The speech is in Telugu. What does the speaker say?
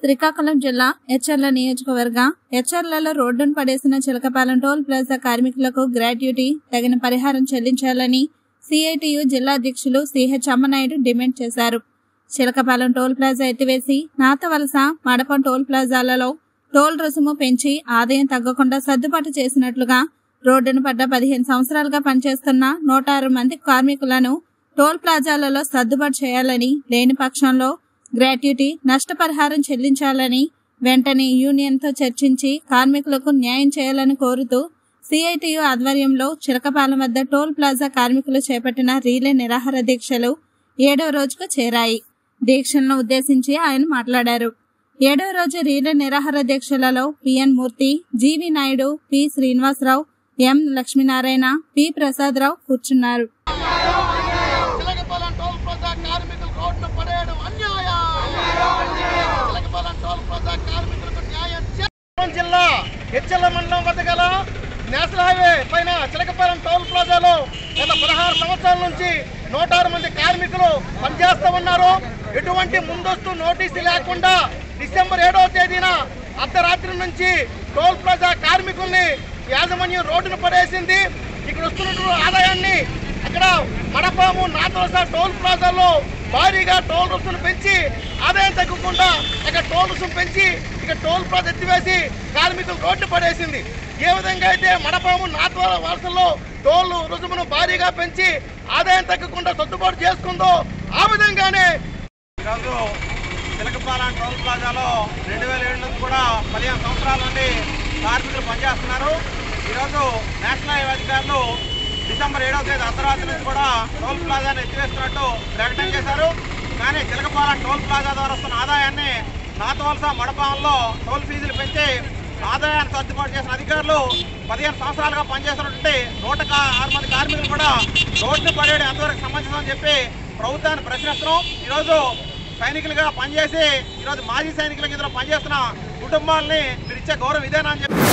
శ్రీకాకుళం జిల్లా హెచ్ఎర్ల నియోజకవర్గ హెచ్ఎర్లలో రోడ్డును పడేసిన చిలకపాలెం టోల్ ప్లాజా కార్మికులకు గ్రాట్యుటీ తగిన పరిహారం చెల్లించాలని సిఐటియు జిల్లా అధ్యక్షులు సిహెచ్ అమ్మనాయుడు డిమాండ్ చేశారు చిలకపాలెం టోల్ ప్లాజా ఎత్తివేసి నాతవలస మడపం టోల్ ప్లాజాలలో టోల్ రుసుము పెంచి ఆదాయం తగ్గకుండా సర్దుబాటు చేసినట్లుగా రోడ్డును పడ్డ పదిహేను సంవత్సరాలుగా పనిచేస్తున్న నూట ఆరు మంది కార్మికులను టోల్ ప్లాజాలలో సర్దుబాటు చేయాలని లేని పక్షంలో గ్రాట్యుటీ నష్టపరిహారం చెల్లించాలని వెంటనే యూనియన్తో చర్చించి కార్మికులకు న్యాయం చేయాలని కోరుతూ సిఐటియు ఆధ్వర్యంలో చిలకపాలెం వద్ద టోల్ ప్లాజా కార్మికులు చేపట్టిన రీలే నిరాహార దీక్షలు ఏడో రోజుకు చేరాయి దీక్షలను ఉద్దేశించి ఆయన మాట్లాడారు ఏడో రోజు రీలే నిరాహార దీక్షలలో PN Murthy GV Naidu P Srinivasa Rao M Lakshminarayana P Prasada Rao కూర్చున్నారు చిలకపాలెం టోల్ ప్లాజా కార్మికులు రోడ్డు పడేయడం అన్యాయం చిలకపాలెం టోల్ ప్లాజా కార్మికులకు న్యాయం చేయాలి. జిల్లా హెచ్చల మండలం వద్ద గల నేషనల్ హైవే పైన చిలకపాలెం టోల్ ప్లాజాలో గత పదహారు సంవత్సరాల నుంచి నూట ఆరు మంది కార్మికులు పనిచేస్తూ ఉన్నారు ఎటువంటి ముందస్తు నోటీసు లేకుండా డిసెంబర్ ఏడవ తేదీన అర్ధరాత్రి నుంచి టోల్ ప్లాజా కార్మికుల్ని యాజమాన్యం రోడ్డును పడేసింది ఇక్కడ వస్తున్నటువంటి ఆదాయాన్ని అక్కడ మడపాము నాతోస టోల్ ప్లాజాలో భారీగా టోల్ రుసుమును పెంచి ఆదాయం తగ్గకుండా అక్కడ టోల్ రుసుము పెంచి ఇక టోల్ ప్లాజా ఎత్తివేసి కార్మికులు రోడ్డు పడేసింది ఏ విధంగా అయితే మడపాము నాతోల వలసల్లో టోల్ రుసుమును భారీగా పెంచి ఆదాయం తగ్గకుండా సర్దుబాటు చేసుకుందో ఆ విధంగానే ఈరోజు చిలకపాలెం టోల్ ప్లాజాలో రెండు వేల ఏడు నుంచి కూడా పదిహేను సంవత్సరాల నుండి కార్మికులు పనిచేస్తున్నారు ఈరోజు నేషనల్ హైవే అధికారులు డిసెంబర్ ఏడవ తేదీ అర్ధరాత్రి నుంచి కూడా టోల్ ప్లాజాను ఎత్తివేస్తున్నట్టు ప్రకటన చేశారు కానీ చిలకపాలెం టోల్ ప్లాజా ద్వారా వస్తున్న ఆదాయాన్ని నాతవలస మడపాంలో టోల్ ఫీజులు పెంచి ఆదాయాన్ని సర్దుబాటు చేసిన అధికారులు పదిహేను సంవత్సరాలుగా పనిచేస్తున్నటువంటి నూట కా- ఆరు మంది కార్మికులు కూడా రోడ్డు పడేయడం ఎంతవరకు సమంజసం చెప్పి ప్రభుత్వాన్ని ప్రశ్నిస్తున్నాం ఈరోజు సైనికులుగా పనిచేసి ఈరోజు మాజీ సైనికుల కింద పనిచేస్తున్న కుటుంబాలని మీరు ఇచ్చే గౌరవం ఇదేనా అని చెప్పి